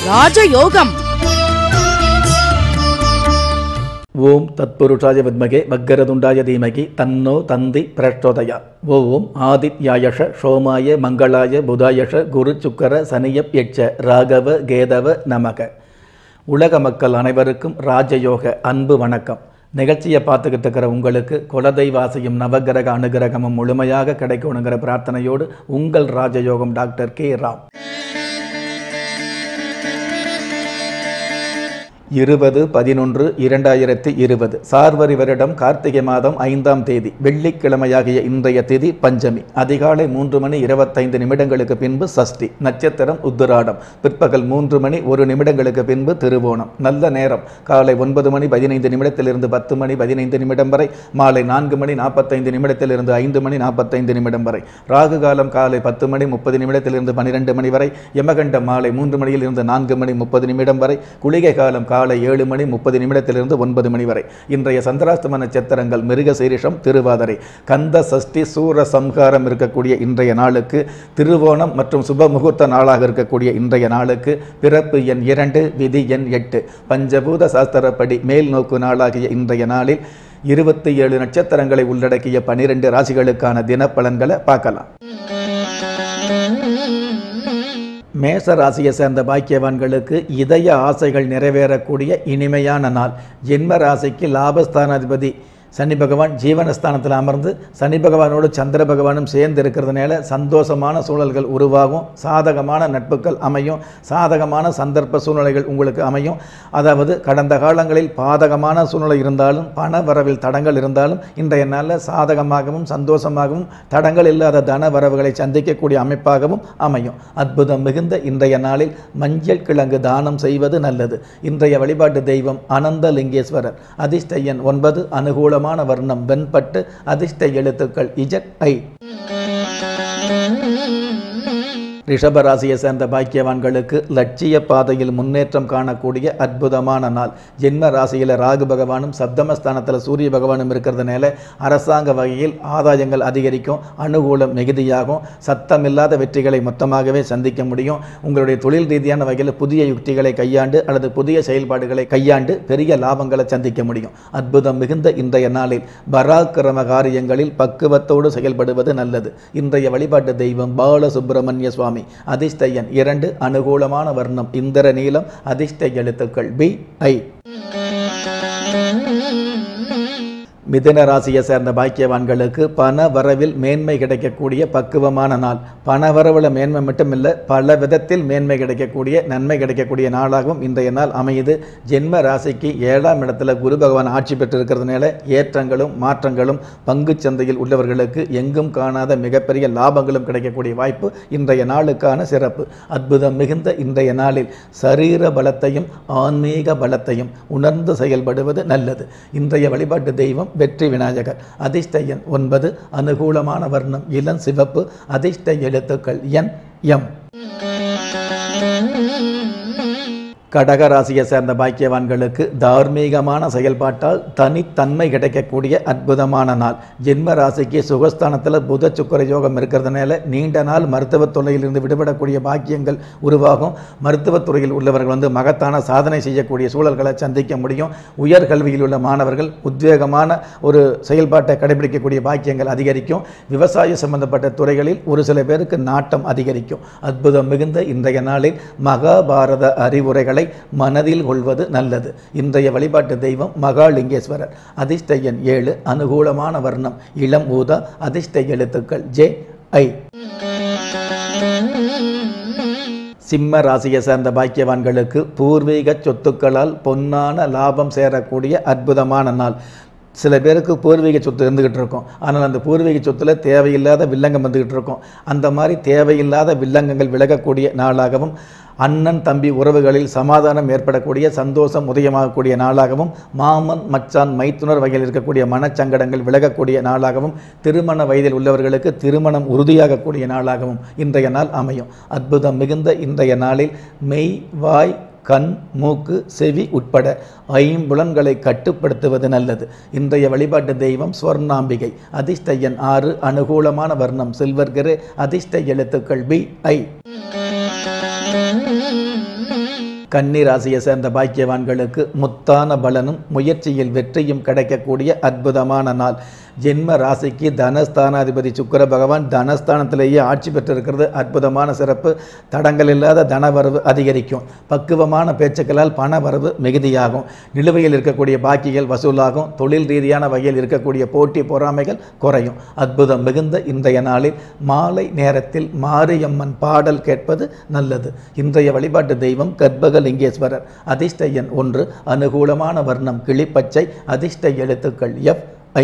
ராஜயோகம் ஓம் தத்புருஷாய வித்மகே வக்கரதுண்டாய தீமகி தன்னோ தந்தி பிரச்சோதயா ஓம் ஆதித்யாயஷ சோமாய மங்களாய புதாயஷ குரு சுக்கர சனியப் யட்ச ராகவ கேதவ நமக உலக மக்கள் அனைவருக்கும் ராஜயோக அன்பு வணக்கம் நிகழ்ச்சியை பார்த்துக்கிட்டு இருக்கிற உங்களுக்கு குலதெய்வாசியும் நவகிரக அனுகிரகமும் முழுமையாக கிடைக்கணுங்கிற பிரார்த்தனையோடு உங்கள் ராஜயோகம் டாக்டர் கே ராம் இருபது பதினொன்று இரண்டாயிரத்தி இருபது சார்வரி வருடம் கார்த்திகை மாதம் ஐந்தாம் தேதி வெள்ளிக்கிழமையாகிய இன்றைய திதி பஞ்சமி அதிகாலை மூன்று மணி இருபத்தைந்து நிமிடங்களுக்கு பின்பு சஷ்டி நட்சத்திரம் உத்திராடம் பிற்பகல் மூன்று மணி ஒரு நிமிடங்களுக்கு பின்பு திருவோணம் நல்ல நேரம் காலை ஒன்பது மணி பதினைந்து நிமிடத்திலிருந்து பத்து மணி பதினைந்து நிமிடம் வரை மாலை நான்கு மணி நாற்பத்தைந்து நிமிடத்திலிருந்து ஐந்து மணி நாற்பத்தைந்து நிமிடம் வரை ராகு காலம் காலை பத்து மணி முப்பது நிமிடத்திலிருந்து பன்னிரெண்டு மணி வரை யமகண்டம் மாலை மூன்று மணியில் இருந்து நான்கு மணி முப்பது நிமிடம் வரை குளிகை காலம் காலை ஏழு மணி முப்பது நிமிடத்திலிருந்து ஒன்பது மணி வரை இன்றைய சந்திராஸ்தம நட்சத்திரங்கள் மிருக சீரிஷம் திருவாதிரை கந்த சஷ்டி சூர சம்ஹாரம் இருக்கக்கூடிய இன்றைய நாளுக்கு திருவோணம் மற்றும் சுப முகூர்த்த நாளாக இருக்கக்கூடிய இன்றைய நாளுக்கு பிறப்பு எண் இரண்டு விதி எண் எட்டு பஞ்சபூத சாஸ்திரப்படி மேல் நோக்கு நாளாகிய இன்றைய நாளில் இருபத்தி ஏழு நட்சத்திரங்களை உள்ளடக்கிய பனிரெண்டு ராசிகளுக்கான தினப்பலன்களை பார்க்கலாம் மேச ராசியை சேர்ந்த பாக்கியவான்களுக்கு இதய ஆசைகள் நிறைவேறக்கூடிய இனிமையான நாள் ஜென்ம ராசிக்கு லாபஸ்தானாதிபதி சனி பகவான் ஜீவனஸ்தானத்தில் அமர்ந்து சனி பகவானோடு சந்திர பகவானும் சேர்ந்து இருக்கிறதுனால சந்தோஷமான சூழல்கள் உருவாகும் சாதகமான நட்புகள் அமையும் சாதகமான சந்தர்ப்ப சூழ்நிலைகள் உங்களுக்கு அமையும் அதாவது கடந்த காலங்களில் பாதகமான சூழ்நிலை இருந்தாலும் பண வரவில் தடங்கள் இருந்தாலும் இன்றைய நாளில் சாதகமாகவும் சந்தோஷமாகவும் தடங்கள் இல்லாத தன வரவுகளை சந்திக்கக்கூடிய அமைப்பாகவும் அமையும் அற்புதம் மிகுந்த இன்றைய நாளில் மஞ்சள் கிழங்கு தானம் செய்வது நல்லது இன்றைய வழிபாட்டு தெய்வம் அனந்த லிங்கேஸ்வரர் அதிர்ஷ்ட எண் ஒன்பது அனுகூலமான வர்ணம் வெண்பட்டு அதிர்ஷ்ட எழுத்துக்கள் இஜட் ஐ ரிஷபராசியை சேர்ந்த பாக்கியவான்களுக்கு லட்சிய பாதையில் முன்னேற்றம் காணக்கூடிய அற்புதமான நாள் ஜென்ம ராசியில் ராகு பகவானும் சப்தமஸ்தானத்தில் சூரிய பகவானும் இருக்கிறதுனால அரசாங்க வகையில் ஆதாயங்கள் அதிகரிக்கும் அனுகூலம் மிகுதியாகும் சத்தமில்லாத வெற்றிகளை மொத்தமாகவே சந்திக்க முடியும் உங்களுடைய தொழில் ரீதியான வகையில் புதிய யுக்திகளை கையாண்டு அல்லது புதிய செயல்பாடுகளை கையாண்டு பெரிய லாபங்களை சந்திக்க முடியும் அற்புதம் மிகுந்த இன்றைய நாளில் பராக்கிரம காரியங்களில் பக்குவத்தோடு செயல்படுவது நல்லது இன்றைய வழிபாட்டு தெய்வம் பாலசுப்பிரமணிய சுவாமி அதிர்ஷ்ட எண் இரண்டு அனுகூலமான வர்ணம் இந்திர நீலம் அதிர்ஷ்ட எழுத்துக்கள் பி ஐ மிதுன ராசியை சேர்ந்த பாக்கியவான்களுக்கு பண வரவில் மேன்மை கிடைக்கக்கூடிய பக்குவமான நாள் பண வரவில் மேன்மை மட்டும் இல்லை பல விதத்தில் மேன்மை கிடைக்கக்கூடிய நன்மை கிடைக்கக்கூடிய நாளாகவும் இன்றைய நாள் அமையுது ஜென்ம ராசிக்கு ஏழாம் இடத்துல குரு பகவான் ஆட்சி பெற்றிருக்கிறதுனால ஏற்றங்களும் மாற்றங்களும் பங்குச் சந்தையில் உள்ளவர்களுக்கு எங்கும் காணாத மிகப்பெரிய லாபங்களும் கிடைக்கக்கூடிய வாய்ப்பு இன்றைய நாளுக்கான சிறப்பு அற்புதம் மிகுந்த இன்றைய நாளில் சரீர பலத்தையும் ஆன்மீக பலத்தையும் உணர்ந்து செயல்படுவது நல்லது இன்றைய வழிபாட்டு தெய்வம் வெற்றி விநாயகர் அதிர்ஷ்ட எண் ஒன்பது அனுகூலமான வர்ணம் இளம் சிவப்பு அதிர்ஷ்ட எழுத்துக்கள் என் எம் கடக ராசியை சேர்ந்த பாக்கியவான்களுக்கு தார்மீகமான செயல்பாட்டால் தனித்தன்மை கிடைக்கக்கூடிய அற்புதமான நாள் ஜென்ம ராசிக்கு சுகஸ்தானத்தில் புத சுக்கர யோகம் இருக்கிறதுனால நீண்ட நாள் மருத்துவத் துறையிலிருந்து விடுபடக்கூடிய பாக்கியங்கள் உருவாகும் மருத்துவத் துறையில் உள்ளவர்கள் வந்து மகத்தான சாதனை செய்யக்கூடிய சூழல்களை சந்திக்க முடியும் உயர்கல்வியில் உள்ள மாணவர்கள் உத்வேகமான ஒரு செயல்பாட்டை கடைபிடிக்கக்கூடிய பாக்கியங்கள் அதிகரிக்கும் விவசாய சம்பந்தப்பட்ட துறைகளில் ஒரு சில பேருக்கு நாட்டம் அதிகரிக்கும் அற்புதம் மிகுந்த இன்றைய நாளில் மகாபாரத அறிவுரைகளை மனதில் கொள்வது நல்லது இன்றைய வழிபாட்டு தெய்வம் மகாலிங்கேஸ்வரர் அதிர்ஷ்ட எண் ஏழு அனுகூலமான வர்ணம் இளம் ஊதா அதிர்ஷ்ட எழுத்துக்கள் ஜே ஐ சிம்ம ராசியை சேர்ந்த பாக்கியவான்களுக்கு பூர்வீக சொத்துக்களால் பொன்னான லாபம் சேரக்கூடிய அற்புதமான நாள் சில பேருக்கு பூர்வீக சொத்து இருந்துகிட்டு இருக்கும் ஆனால் அந்த பூர்வீக சொத்துல தேவையில்லாத வில்லங்கம் வந்துகிட்டு இருக்கும் அந்த மாதிரி தேவையில்லாத வில்லங்கங்கள் விலகக்கூடிய நாளாகவும் அண்ணன் தம்பி உறவுகளில் சமாதானம் ஏற்படக்கூடிய சந்தோஷம் உதயமாகக்கூடிய நாளாகவும் மாமன் மச்சான் மைத்துனர் வகையில் இருக்கக்கூடிய மனச்சங்கடங்கள் விலகக்கூடிய நாளாகவும் திருமண வயதில் உள்ளவர்களுக்கு திருமணம் உறுதியாகக்கூடிய நாளாகவும் இன்றைய நாள் அமையும் அற்புதம் மிகுந்த இன்றைய நாளில் மெய் வாய் கண் மூக்கு செவி உட்பட ஐம்புலன்களை கட்டுப்படுத்துவது நல்லது இன்றைய வழிபாட்டு தெய்வம் ஸ்வர்ணாம்பிகை அதிர்ஷ்ட எண் ஆறு அனுகூலமான வர்ணம் சில்வர் கிரே அதிர்ஷ்ட எழுத்துக்கள் பி ஐ கன்னி ராசியை சேர்ந்த பாக்கியவான்களுக்கு முத்தான பலனும் முயற்சியில் வெற்றியும் கிடைக்கக்கூடிய அற்புதமான நாள் ஜென்ம ராசிக்கு தனஸ்தானாதிபதி சுக்கிர பகவான் தனஸ்தானத்திலேயே ஆட்சி பெற்றிருக்கிறது அற்புதமான சிறப்பு தடங்கள் இல்லாத தனவரவு அதிகரிக்கும் பக்குவமான பேச்சுக்களால் பண வரவு மிகுதியாகும் நிலுவையில் இருக்கக்கூடிய பாக்கிகள் வசூலாகும் தொழில் ரீதியான வகையில் இருக்கக்கூடிய போட்டி பொறாமைகள் குறையும் அற்புதம் மிகுந்த இன்றைய நாளில் மாலை நேரத்தில் மாரியம்மன் பாடல் கேட்பது நல்லது இன்றைய வழிபாட்டு தெய்வம் கர்ப்பகலிங்கேஸ்வரர் அதிர்ஷ்ட எண் ஒன்று அனுகூலமான வர்ணம் கிளிப்பச்சை அதிர்ஷ்ட எழுத்துக்கள் எஃப் ஐ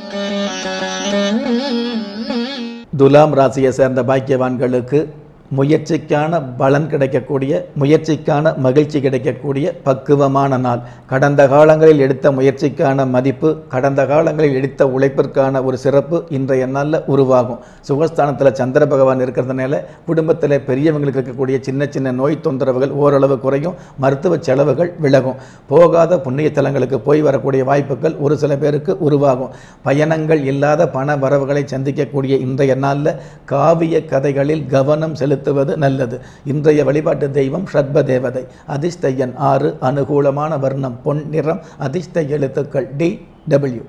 துலாம் ராசியை சேர்ந்த பாக்கியவான்களுக்கு முயற்சிக்கான பலன் கிடைக்கக்கூடிய முயற்சிக்கான மகிழ்ச்சி கிடைக்கக்கூடிய பக்குவமான நாள் கடந்த காலங்களில் எடுத்த முயற்சிக்கான மதிப்பு கடந்த காலங்களில் எடுத்த உழைப்பிற்கான ஒரு சிறப்பு இன்றைய நாளில் உருவாகும் சுகஸ்தானத்தில் சந்திர பகவான் இருக்கிறதுனால குடும்பத்தில் பெரியவங்களுக்கு இருக்கக்கூடிய சின்ன சின்ன நோய் தொந்தரவுகள் ஓரளவு குறையும் மருத்துவ செலவுகள் விலகும் போகாத புண்ணிய தலங்களுக்கு போய் வரக்கூடிய வாய்ப்புகள் ஒரு சில பேருக்கு உருவாகும் பயணங்கள் இல்லாத பண வரவுகளை சந்திக்கக்கூடிய இன்றைய நாளில் காவிய கதைகளில் கவனம் செலுத்துவது நல்லது இன்றைய வழிபாட்டு தெய்வம் ஷட்ப தேவதை அதிர்ஷ்ட எண் ஆறு அனுகூலமான வர்ணம் பொன் நிறம் அதிர்ஷ்ட எழுத்துக்கள் டி டபிள்யூ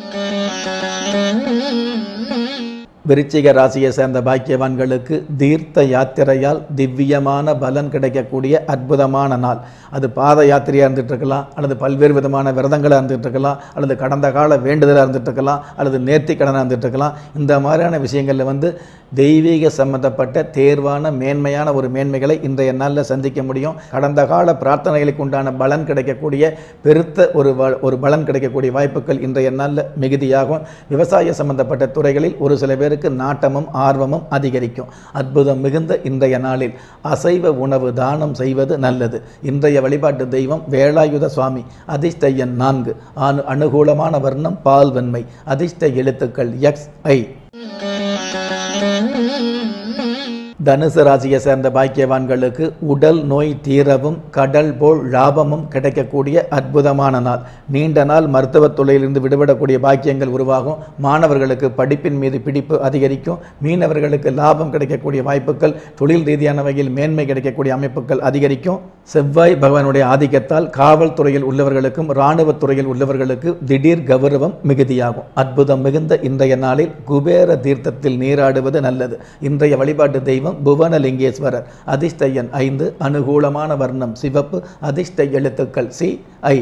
விருச்சிக ராசியை சேர்ந்த பாக்கியவான்களுக்கு தீர்த்த யாத்திரையால் திவ்யமான பலன் கிடைக்கக்கூடிய அற்புதமான நாள் அது பாத யாத்திரையாக இருந்துட்டு இருக்கலாம் அல்லது பல்வேறு விதமான விரதங்களாக இருந்துட்டு இருக்கலாம் அல்லது கடந்த கால வேண்டுதலாக இருந்துட்டு இருக்கலாம் அல்லது நேர்த்தி கடனாக இருந்துட்டு இருக்கலாம் இந்த மாதிரியான விஷயங்களில் வந்து தெய்வீக சம்பந்தப்பட்ட தேர்வான மேன்மையான ஒரு மேன்மைகளை இன்றைய நாளில் சந்திக்க முடியும் கடந்த கால பிரார்த்தனைகளுக்கு உண்டான பலன் கிடைக்கக்கூடிய பெருத்த ஒரு வ- ஒரு பலன் கிடைக்கக்கூடிய வாய்ப்புகள் இன்றைய நாளில் மிகுதியாகும் விவசாய சம்பந்தப்பட்ட துறைகளில் ஒரு சில பேருக்கு நாட்டமும் ஆர்வமும் அதிகரிக்கும் அற்புதம் மிகுந்த இன்றைய நாளில் அசைவ உணவு தானம் செய்வது நல்லது இன்றைய வழிபாட்டு தெய்வம் வேலாயுத சுவாமி அதிர்ஷ்ட எண் நான்கு அனு அனுகூலமான வர்ணம் பால் வெண்மை அதிர்ஷ்ட எழுத்துக்கள் எக்ஸ் ஐ தனுசு ராசியை சேர்ந்த பாக்கியவான்களுக்கு உடல் நோய் தீரவும் கடல் போல் லாபமும் கிடைக்கக்கூடிய அற்புதமான நாள் நீண்ட நாள் மருத்துவத் துறையிலிருந்து விடுபடக்கூடிய பாக்கியங்கள் உருவாகும் மாணவர்களுக்கு படிப்பின் மீது பிடிப்பு அதிகரிக்கும் மீனவர்களுக்கு லாபம் கிடைக்கக்கூடிய வாய்ப்புகள் தொழில் ரீதியான வகையில் மேன்மை கிடைக்கக்கூடிய அமைப்புகள் அதிகரிக்கும் செவ்வாய் பகவானுடைய ஆதிக்கத்தால் காவல்துறையில் உள்ளவர்களுக்கும் இராணுவத் துறையில் உள்ளவர்களுக்கு திடீர் கௌரவம் மிகுதியாகும் அற்புதம் மிகுந்த இன்றைய நாளில் குபேர தீர்த்தத்தில் நீராடுவது நல்லது இன்றைய வழிபாட்டு தெய்வம் புவனலிங்கேஸ்வரர் அதிர்ஷ்ட எண் ஐந்து அனுகூலமான வர்ணம் சிவப்பு அதிர்ஷ்ட எழுத்துக்கள் சி ஐ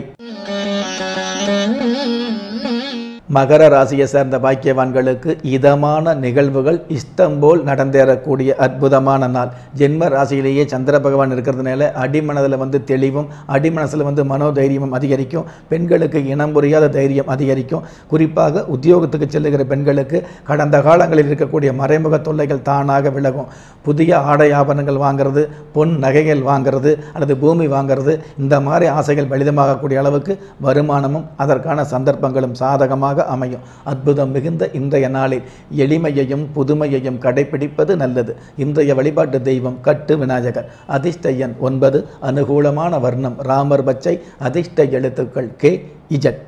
மகர ராசியை சேர்ந்த பாக்கியவான்களுக்கு இதமான நிகழ்வுகள் இஷ்டம் போல் நடந்தேறக்கூடிய அற்புதமான நாள் ஜென்ம ராசியிலேயே சந்திர பகவான் இருக்கிறதுனால அடிமனதில் வந்து தெளிவும் அடிமனசில் வந்து மனோதைரியமும் அதிகரிக்கும் பெண்களுக்கு இனம் புரியாத தைரியம் அதிகரிக்கும் குறிப்பாக உத்தியோகத்துக்கு செல்லுகிற பெண்களுக்கு கடந்த காலங்களில் இருக்கக்கூடிய மறைமுக தொல்லைகள் தானாக விலகும் புதிய ஆடை ஆபரணங்கள் வாங்குறது பொன் நகைகள் வாங்குறது அல்லது பூமி வாங்குறது இந்த மாதிரி ஆசைகள் பலிதமாகக்கூடிய அளவுக்கு வருமானமும் அதற்கான சந்தர்ப்பங்களும் சாதகமாக அமையும் அற்புதம் மிகுந்த இன்றைய நாளில் எளிமையையும் புதுமையையும் கடைபிடிப்பது நல்லது இன்றைய வழிபாட்டு தெய்வம் கட்டு விநாயகர் அதிர்ஷ்ட எண் ஒன்பது அனுகூலமான வர்ணம் ராமர் பச்சை அதிர்ஷ்ட எழுத்துக்கள் கே இஜட்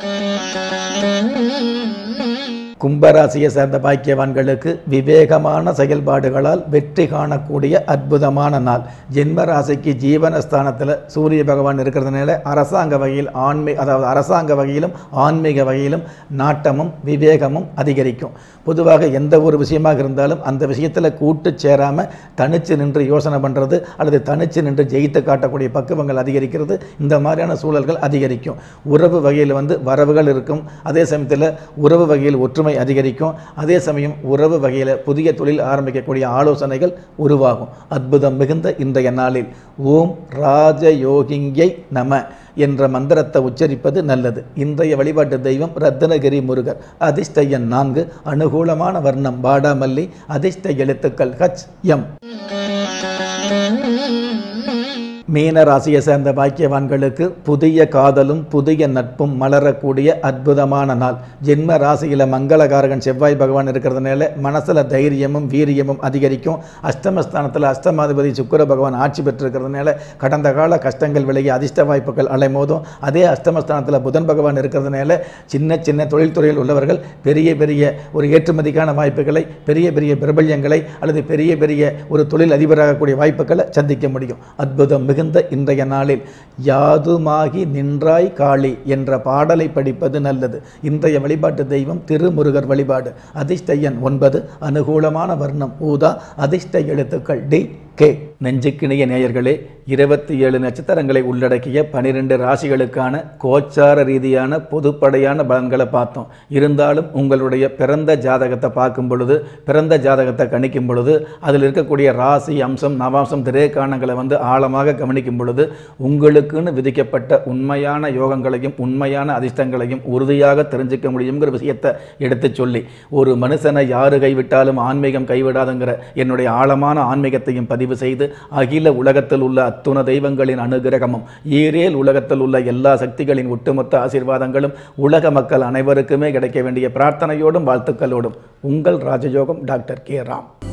கும்பராசியை சேர்ந்த பாக்கியவான்களுக்கு விவேகமான செயல்பாடுகளால் வெற்றி காணக்கூடிய அற்புதமான நாள் ஜென்ம ராசிக்கு ஜீவனஸ்தானத்தில் சூரிய பகவான் இருக்கிறதுனால அரசாங்க வகையில் ஆன்மீக அதாவது அரசாங்க வகையிலும் ஆன்மீக வகையிலும் நாட்டமும் விவேகமும் அதிகரிக்கும் பொதுவாக எந்த ஒரு விஷயமாக இருந்தாலும் அந்த விஷயத்தில் கூட்டு சேராமல் தனிச்சு நின்று யோசனை பண்ணுறது அல்லது தனிச்சு நின்று ஜெயித்து காட்டக்கூடிய பக்குவங்கள் அதிகரிக்கிறது இந்த மாதிரியான சூழல்கள் அதிகரிக்கும் உறவு வகையில் வந்து வரவுகள் இருக்கும் அதே சமயத்தில் உறவு வகையில் ஒற்றுமை அதிகரிக்கும் அதே சமயம் உறவு வகையில் புதிய தொழில் ஆரம்பிக்கக்கூடிய ஆலோசனைகள் உருவாகும் அற்புதம் மிகுந்த இன்றைய நாளில் ஓம் ராஜயோகிங்கை நம என்ற மந்திரத்தை உச்சரிப்பது நல்லது இன்றைய வழிபாட்டு தெய்வம் ரத்னகிரி முருகர் அதிர்ஷ்ட எண் நான்கு அனுகூலமான வர்ணம் பாடாமல்லி அதிர்ஷ்ட எழுத்துக்கள் ஹச் எம் மீன ராசியை சேர்ந்த பாக்கியவான்களுக்கு புதிய காதலும் புதிய நட்பும் மலரக்கூடிய அற்புதமான நாள் ஜென்ம ராசியில் மங்களகாரகன் செவ்வாய் பகவான் இருக்கிறதுனால மனசில் தைரியமும் வீரியமும் அதிகரிக்கும் அஷ்டமஸ்தானத்தில் அஷ்டமாதிபதி சுக்கிர பகவான் ஆட்சி பெற்றிருக்கிறதுனால கடந்த கால கஷ்டங்கள் விலகி அதிர்ஷ்ட வாய்ப்புகள் அலைமோதும் அதே அஷ்டமஸ்தானத்தில் புதன் பகவான் இருக்கிறதுனால சின்ன சின்ன தொழில்துறையில் உள்ளவர்கள் பெரிய பெரிய ஒரு ஏற்றுமதிக்கான வாய்ப்புகளை பெரிய பெரிய பிரபல்யங்களை அல்லது பெரிய பெரிய ஒரு தொழில் அதிபராகக்கூடிய வாய்ப்புகளை சந்திக்க முடியும் அற்புதம் மிகுந்த மிகுந்த இன்றைய நாளில் யாதுமாகி நின்றாய் காளி என்ற பாடலை படிப்பது நல்லது இன்றைய வழிபாட்டு தெய்வம் திருமுருகர் வழிபாடு அதிர்ஷ்ட எண் ஒன்பது அனுகூலமான வர்ணம் ஊதா அதிர்ஷ்ட எழுத்துக்கள் டி கே நெஞ்சுக்கிணிய நேயர்களே இருபத்தி ஏழு நட்சத்திரங்களை உள்ளடக்கிய பனிரெண்டு ராசிகளுக்கான கோச்சார ரீதியான பொதுப்படையான பலன்களை பார்த்தோம் இருந்தாலும் உங்களுடைய பிறந்த ஜாதகத்தை பார்க்கும் பொழுது பிறந்த ஜாதகத்தை கணிக்கும் பொழுது அதில் இருக்கக்கூடிய ராசி அம்சம் நவாம்சம் திரேக்கானங்களை வந்து ஆழமாக கவனிக்கும் பொழுது உங்களுக்குன்னு விதிக்கப்பட்ட உண்மையான யோகங்களையும் உண்மையான அதிர்ஷ்டங்களையும் உறுதியாக தெரிஞ்சுக்க முடியுங்கிற விஷயத்தை எடுத்துச் சொல்லி ஒரு மனுஷனை யாரு கைவிட்டாலும் ஆன்மீகம் கைவிடாதுங்கிற என்னுடைய ஆழமான ஆன்மீகத்தையும் பதிவு செய்து அகில உலகத்தில் உள்ள அத்துண தெய்வங்களின் அனுகிரகமும் ஈரேல் உலகத்தில் உள்ள எல்லா சக்திகளின் ஒட்டுமொத்த ஆசீர்வாதங்களும் உலக மக்கள் அனைவருக்குமே கிடைக்க வேண்டிய பிரார்த்தனையோடும் வாழ்த்துக்களோடும் உங்கள் ராஜயோகம் டாக்டர் கே ராம்